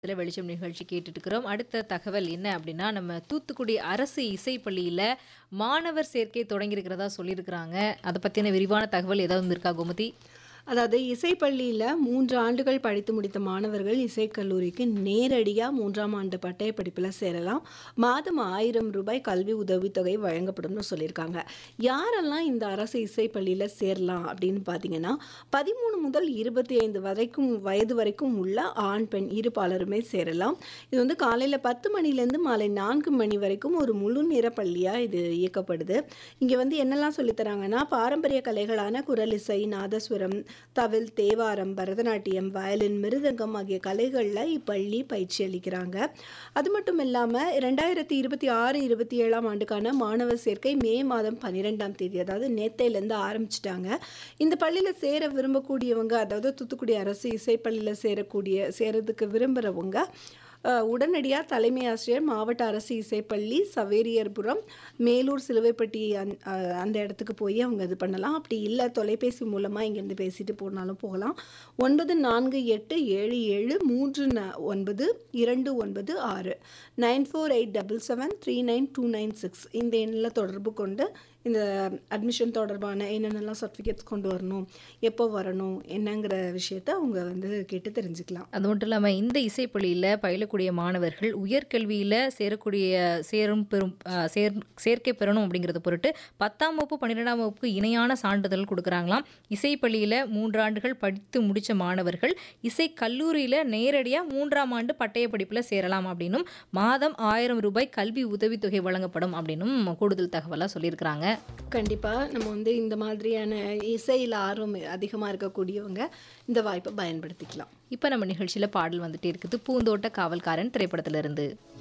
இதில் வெளிச்சம் நிகழ்ச்சி கேட்டுட்டு இருக்கிறோம் அடுத்த தகவல் என்ன அப்படின்னா நம்ம தூத்துக்குடி அரசு இசைப்பள்ளியில் மாணவர் சேர்க்கை தொடங்கியிருக்கிறதா சொல்லியிருக்கிறாங்க அதை பற்றின விரிவான தகவல் ஏதாவது இருக்கா கோமதி அதாவது இசைப்பள்ளியில் மூன்று ஆண்டுகள் படித்து முடித்த மாணவர்கள் இசைக்கல்லூரிக்கு நேரடியாக மூன்றாம் ஆண்டு பட்டய படிப்பில் சேரலாம் மாதம் ஆயிரம் ரூபாய் கல்வி உதவித்தொகை வழங்கப்படும்னு சொல்லியிருக்காங்க யாரெல்லாம் இந்த அரசு இசைப்பள்ளியில் சேரலாம் அப்படின்னு பார்த்தீங்கன்னா பதிமூணு முதல் இருபத்தி ஐந்து வரைக்கும் வயது வரைக்கும் உள்ள ஆண் பெண் இருபாலருமே சேரலாம் இது வந்து காலையில் பத்து மணிலேருந்து மாலை நான்கு மணி வரைக்கும் ஒரு முழு நேர பள்ளியாக இது இயக்கப்படுது இங்கே வந்து என்னெல்லாம் சொல்லித்தராங்கன்னா பாரம்பரிய கலைகளான குரல் இசை நாதஸ்வரம் தவில் தேவாரம் பரதநாட்டியம் வயலின் மிருதங்கம் ஆகிய கலைகளில் இப்பள்ளி பயிற்சி அளிக்கிறாங்க அது மட்டும் இல்லாமல் ரெண்டாயிரத்தி இருபத்தி ஆறு இருபத்தி ஏழாம் ஆண்டுக்கான மாணவர் சேர்க்கை மே மாதம் பன்னிரெண்டாம் தேதி அதாவது நேத்தையிலேருந்து ஆரம்பிச்சிட்டாங்க இந்த பள்ளியில் சேர விரும்பக்கூடியவங்க அதாவது தூத்துக்குடி அரசு இசைப்பள்ளியில் சேரக்கூடிய சேரதுக்கு விரும்புகிறவங்க உடனடியாக தலைமை ஆசிரியர் மாவட்ட அரசு இசைப்பள்ளி சவேரியர்புரம் மேலூர் சிலுவைப்பட்டி அந் அஹ் அந்த இடத்துக்கு போய் அவங்க இது பண்ணலாம் அப்படி இல்லை தொலைபேசி மூலமாக இங்கேருந்து பேசிட்டு போனாலும் போகலாம் ஒன்பது நான்கு எட்டு ஏழு ஏழு மூன்று ந ஒன்பது இரண்டு ஒன்பது ஆறு nine four eight double seven three nine two nine six இந்த எண்ணில் தொடர்பு கொண்டு இந்த அட்மிஷன் தொடர்பான என்னென்னலாம் சர்டிஃபிகேட்ஸ் கொண்டு வரணும் எப்போ வரணும் என்னங்கிற விஷயத்த அவங்க வந்து கேட்டு தெரிஞ்சுக்கலாம் அது மட்டும் இல்லாமல் இந்த இசைப்பள்ளியில் பயிலக்கூடிய மாணவர்கள் உயர்கல்வியில் சேரக்கூடிய சேரும் பெறும் அஹ், சேர் சேர்க்கை பெறணும் அப்படிங்கிறது பொருட்டு பத்தாம் வகுப்பு பன்னிரெண்டாம் வகுப்புக்கு இணையான சான்றிதழ் கொடுக்குறாங்களாம் இசைப்பள்ளியில் மூன்றாண்டுகள் படித்து முடித்த மாணவர்கள் இசை கல்லூரியில் நேரடியாக மூன்றாம் ஆண்டு பட்டய படிப்பில் சேரலாம் அப்படின்னும் மாதம் ஆயிரம் ரூபாய் கல்வி உதவித்தொகை வழங்கப்படும் அப்படின்னும் கூடுதல் தகவலாக சொல்லியிருக்கிறாங்க கண்டிப்பாக நம்ம வந்து இந்த மாதிரியான இசையில் ஆர்வம் அதிகமாக இருக்கக்கூடியவங்க இந்த வாய்ப்பை பயன்படுத்திக்கலாம் இப்போ நம்ம நிகழ்ச்சியில் பாடல் வந்துட்டே இருக்குது பூந்தோட்ட காவல்காரன் திரைப்படத்திலிருந்து